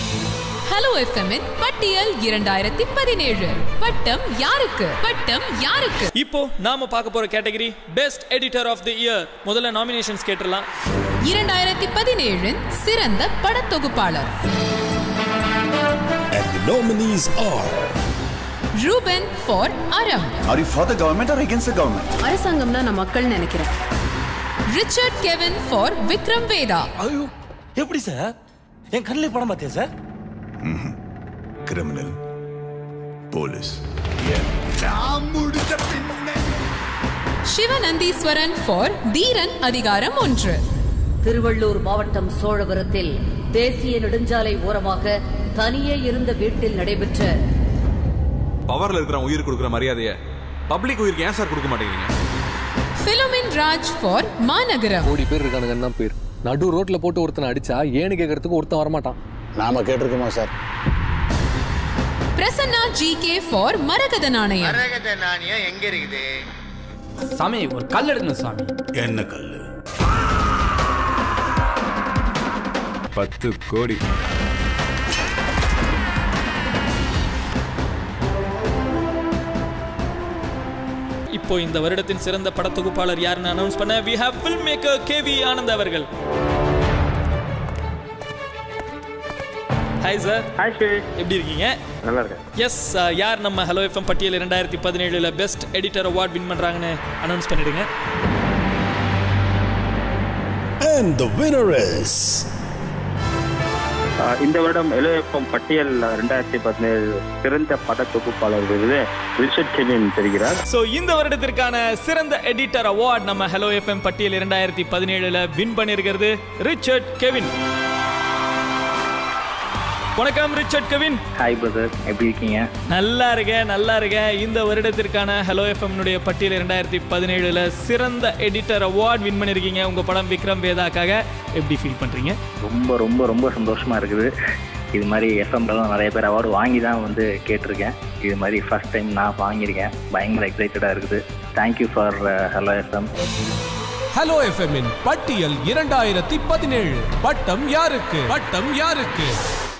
Hello எஃப்எம்மின் பட்டியல் இரண்டாயிரத்தி பதினேழு பட்டம் யாருக்கு பட்டம் யாருக்கு இப்போ நாம பார்க்க போற category best editor of the year முதல்ல நாமினேஷன்ஸ் கேட்டுடலாம் இரண்டாயிரத்தி பதினேழின் சிறந்த படத்தொகுப்பாளர் And the nominees are Ruben for Aramm Are you for the government or against the government? அரசாங்கம் தான் நான் மக்கள் நினைக்கிறேன் Richard Kevin for Vikram Vedha ஐயோ எப்படி சார் என் கண்ணில் படம் பார்த்தியா sir Criminal. Police. Sivanandeeswaran for Theeran Adhigaaram Ondru Tiruvallur மாவட்டம் சோழவரத்தில் தேசிய நெடுஞ்சாலை ஓரமாக தனியே இருந்த வீட்டில் நடைபெற்ற பவர்ல இருக்கிற உயிர் கொடுக்குற மரியாதைய பப்ளிக் உயிருக்கு ஏன் சார் கொடுக்க மாட்டேங்கிறீங்க பிலோமின் ராஜ் ஃபார் மாநகரம் கோடி பேர் இருக்கானுங்கன்னா பேர் நடு ரோட்ல போட்டு ஒருத்தனை அடிச்சா ஏன்னு கேட்கறதுக்கு ஒருத்தன் வரமாட்டான் நாம கேட்டிருக்கோமா sir Prasanna G K for Maragatha Naanayam மரகத நாணயம் எங்க இருக்குது சாமி ஒரு கல் எடுக்கணும் சாமி என்ன கல்லு பத்து கோடி இப்போ இந்த வருடத்தின் சிறந்த படத்தொகுப்பாளர் யாருன்னு அனௌன்ஸ் பண்ண we have film maker K V Anand அவர்கள் ஹாய் சார் ஹாய் ஸ்ரீ எப்படி இருக்கீங்க நல்லா இருக்கேன் எஸ் யார் நம்ம ஹலோ எஃப்எம் பட்டியல் இரண்டாயிரத்தி பதினேழுல பெஸ்ட் எடிட்டர் அவார்ட் வின் பண்றாங்கன்னு அனௌன்ஸ் பண்ணிடுங்க And the winner is ah இந்த வருடம் எல்ஓஎஃப்எம் பட்டியல் ரெண்டாயிரத்தி பதினேழு சிறந்த பட தொகுப்பாளர் விருது ரிச்சர்ட் கெவின் பெறுகிறார் ஸோ இந்த வருடத்திற்கான சிறந்த எடிட்டர் அவார்ட் நம்ம ஹலோ எஃப்எம் பட்டியல் இரண்டாயிரத்தி பதினேழுல வின் பண்ணியிருக்கிறது ரிச்சர்ட் கெவின் வணக்கம் ரிச்சர்ட் கெவின் ஹாய் பிரதர் எப்படி இருக்கீங்க நல்லா இருக்கேன் நல்லா இருக்கேன் இந்த வருடத்திற்கான ஹலோ எஃப்எம்னுடைய பட்டியல் இரண்டாயிரத்தி பதினேழுல சிறந்த எடிட்டர் அவார்ட் வின் பண்ணியிருக்கீங்க உங்க படம் விக்ரம் வேதாக்காக எப்படி ஃபீல் பண்றீங்க ரொம்ப ரொம்ப ரொம்ப சந்தோஷமா இருக்குது இது மாதிரி எஃப்எம்லாம் நிறைய பேர் அவார்டு வாங்கி தான் வந்து கேட்டிருக்கேன் இது மாதிரி ஃபர்ஸ்ட் டைம் நான் வாங்கியிருக்கேன் பயங்கர எக்ஸைட்டடாக இருக்குது thank you for hello FM hello எஃப்எம்மின் பட்டியல் இரண்டாயிரத்தி பதினேழு பட்டம் யாருக்கு பட்டம் யாருக்கு